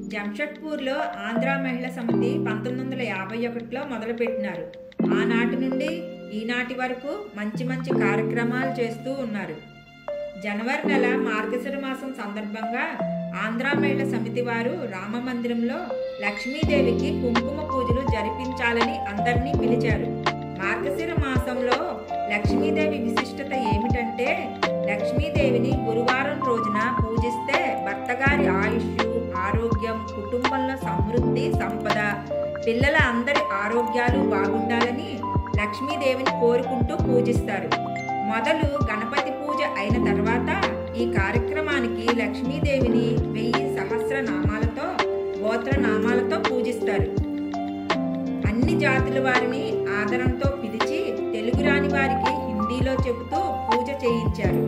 జంషెడ్పూర్లో ఆంధ్ర మహిళా సమితి పంతొమ్మిది వందల యాభై ఒకటిలో మొదలుపెట్టినారు ఆనాటి నుండి ఈనాటి వరకు మంచి మంచి కార్యక్రమాలు చేస్తూ ఉన్నారు జనవరి నెల మార్గశిర మాసం సందర్భంగా ఆంధ్ర మహిళా సమితి వారు రామ మందిరంలో లక్ష్మీదేవికి కుంకుమ పూజలు జరిపించాలని అందరినీ పిలిచారు మార్గశిర మాసంలో లక్ష్మీదేవి విశిష్టత ఏమిటంటే లక్ష్మీదేవిని గురువారం రోజున పూజిస్తే భర్తగారి ఆయుష్ ఆరోగ్యం కుటుంబంలో సమృద్ధి సంపద పిల్లల అందరి ఆరోగ్యాలు బాగుండాలని లక్ష్మీదేవిని కోరుకుంటూ పూజిస్తారు మొదలు గణపతి పూజ అయిన తర్వాత ఈ కార్యక్రమానికి లక్ష్మీదేవిని వెయ్యి సహస్ర నామాలతో గోత్ర నామాలతో పూజిస్తారు అన్ని జాతుల వారిని ఆదరంతో పిలిచి తెలుగు రాని వారికి హిందీలో చెబుతూ పూజ చేయించారు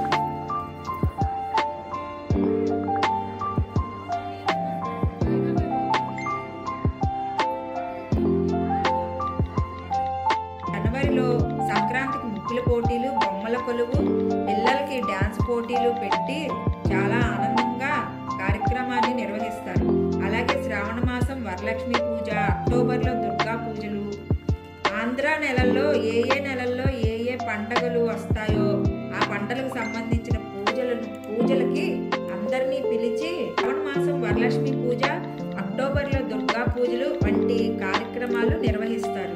జనవరిలో సంక్రాంతికి ముగ్గుల పోటీలు బొమ్మల కొలువు పిల్లలకి డ్యాన్స్ పోటీలు పెట్టి చాలా ఆనందంగా కార్యక్రమాన్ని నిర్వహిస్తారు అలాగే శ్రావణ మాసం వరలక్ష్మి పూజ అక్టోబర్లో దుర్గా పూజలు ఆంధ్ర నెలల్లో ఏ ఏ నెలల్లో ఏ ఏ పండగలు వస్తాయో ఆ పంటలకు సంబంధించిన పూజలను పూజలకి అందరినీ పిలిచి శ్రావణ మాసం వరలక్ష్మి పూజ అక్టోబర్లో దుర్గా పూజలు వంటి కార్యక్రమాలు నిర్వహిస్తారు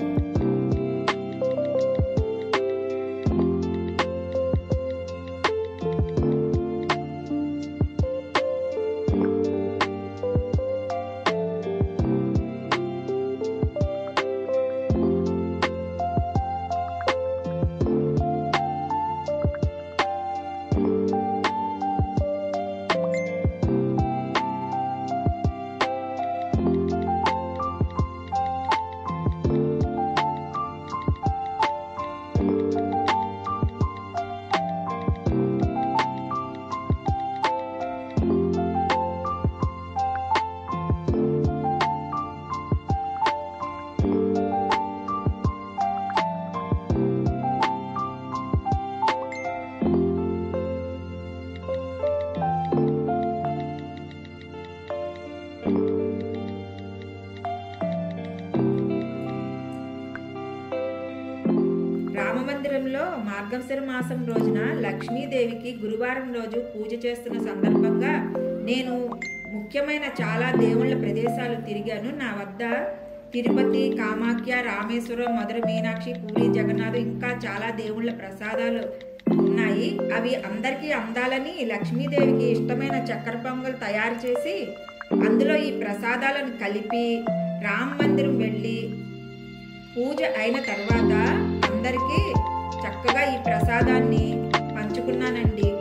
రామమందిరంలో మార్గశిర మాసం రోజున లక్ష్మీదేవికి గురువారం రోజు పూజ చేస్తున్న సందర్భంగా నేను ముఖ్యమైన చాలా దేవుళ్ళ ప్రదేశాలు తిరిగాను నా వద్ద తిరుపతి కామాఖ్య రామేశ్వరం మధుర మీనాక్షి పూరి జగన్నాథ్ ఇంకా చాలా దేవుళ్ళ ప్రసాదాలు ఉన్నాయి అవి అందరికీ అందాలని లక్ష్మీదేవికి ఇష్టమైన చక్కెర పొంగల్ తయారు చేసి అందులో ఈ ప్రసాదాలను కలిపి రామ మందిరం వెళ్ళి పూజ అయిన తర్వాత అందరికీ చక్కగా ఈ ప్రసాదాన్ని పంచుకున్నానండి